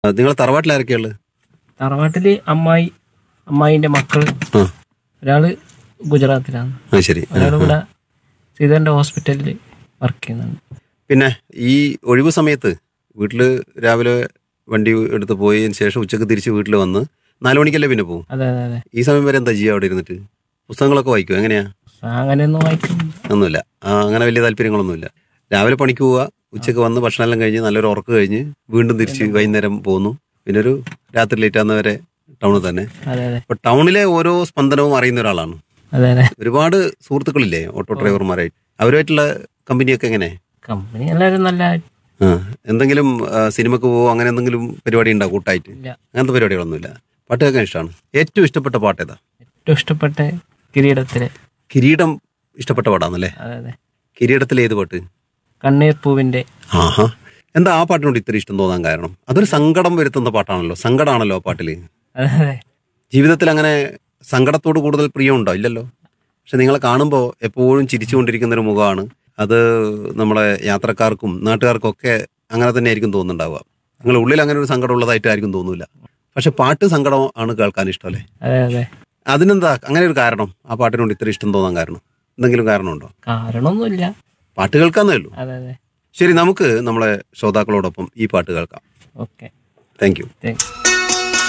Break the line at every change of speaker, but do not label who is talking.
നിങ്ങൾ തറവാട്ടിൽ ആരൊക്കെയുള്ളത്
തറവാട്ടില് അമ്മായി അമ്മായിന്റെ മക്കള്
ആ
ഒരാള് ഗുജറാത്തിലാണ്
ആ ശരി ആ,
ഒരാൾ ഇവിടെ ശ്രീധരന്റെ ഹോസ്പിറ്റലിൽ വർക്ക് ചെയ്യുന്നുണ്ട്
പിന്നെ ഈ ഒഴിവ് സമയത്ത് വീട്ടിൽ രാവിലെ വണ്ടി എടുത്ത് പോയതിന് ശേഷം ഉച്ചക്ക് തിരിച്ച് വീട്ടിൽ വന്ന് നാല് മണിക്കല്ലേ പിന്നെ പോകും
അതെ അതെ അതെ
ഈ സമയം വരെ എന്താ ചെയ്യുക അവിടെ ഇരുന്നിട്ട് പുസ്തകങ്ങളൊക്കെ വായിക്കും എങ്ങനെയാ
അങ്ങനെയൊന്നും വായിക്കും
ഒന്നുമില്ല ആ അങ്ങനെ വലിയ താല്പര്യങ്ങളൊന്നുമില്ല രാവിലെ പണിക്ക് പോവുക ഉച്ചക്ക് വന്ന് ഭക്ഷണം എല്ലാം കഴിഞ്ഞ് നല്ലൊരു ഉറക്കം കഴിഞ്ഞ് വീണ്ടും തിരിച്ച് വൈകുന്നേരം പോകുന്നു പിന്നെ ഒരു രാത്രി ലേറ്റ് ആകുന്നവരെ ടൗണിൽ തന്നെ
അതെ അതെ
അപ്പൊ ടൗണിലെ ഓരോ സ്പന്ദനവും അറിയുന്ന ഒരാളാണ്
അതെ അതെ
ഒരുപാട് സുഹൃത്തുക്കളില്ലേ ഓട്ടോ ഡ്രൈവർമാരായിട്ട് അവരുമായിട്ടുള്ള കമ്പനിയൊക്കെ എങ്ങനെ
കമ്പനി എല്ലാവരും നല്ല
ആ എന്തെങ്കിലും ആ, സിനിമക്ക് പോവോ അങ്ങനെ എന്തെങ്കിലും പരിപാടി ഉണ്ടാവും കൂട്ടായിട്ട്
ഇല്ല
അങ്ങനത്തെ പരിപാടികളൊന്നുമില്ല പാട്ട് കേൾക്കാൻ ഇഷ്ടമാണ് ഏറ്റവും ഇഷ്ടപ്പെട്ട പാട്ട് ഏതാ
ഏറ്റവും ഇഷ്ടപ്പെട്ട കിരീടത്തിലെ
കിരീടം ഇഷ്ടപ്പെട്ട പാട്ടാണല്ലേ
അതെ അതെ
കിരീടത്തിലെ ഏത് പാട്ട്
കണ്ണീർ പൂവിന്റെ
ആഹാ എന്താ ആ പാട്ടിനോട് ഇത്ര ഇഷ്ടം തോന്നാൻ കാരണം അതൊരു സങ്കടം വരുത്തുന്ന പാട്ടാണല്ലോ സങ്കടമാണല്ലോ ആ പാട്ടില്
അതെ അതെ
ജീവിതത്തിൽ അങ്ങനെ സങ്കടത്തോട് കൂടുതൽ പ്രിയമുണ്ടോ ഇല്ലല്ലോ പക്ഷെ നിങ്ങളെ കാണുമ്പോൾ എപ്പോഴും ചിരിച്ചുകൊണ്ടിരിക്കുന്ന ഒരു മുഖമാണ് അത് നമ്മളെ യാത്രക്കാർക്കും നാട്ടുകാർക്കും ഒക്കെ അങ്ങനെ തന്നെ ആയിരിക്കും തോന്നുന്നുണ്ടാവുക നിങ്ങളുടെ ഉള്ളിൽ അങ്ങനെ ഒരു സങ്കടം ഉള്ളതായിട്ടായിരിക്കും തോന്നൂല പക്ഷെ പാട്ട് സങ്കടം ആണ് കേൾക്കാൻ ഇഷ്ടമല്ലേ
അതെ അതെ
അതിനെന്താ അങ്ങനെ ഒരു കാരണം ആ പാട്ടിനോട് ഇത്ര ഇഷ്ടം തോന്നാൻ കാരണം എന്തെങ്കിലും കാരണമുണ്ടോ
കാരണമൊന്നുമില്ല
പാട്ട് കേൾക്കാന്നേ ഉള്ളൂ
അതെ അതെ
ശരി നമുക്ക് നമ്മളെ ശ്രോതാക്കളോടൊപ്പം ഈ പാട്ട് കേൾക്കാം
ഓക്കെ
താങ്ക് യു
താങ്ക്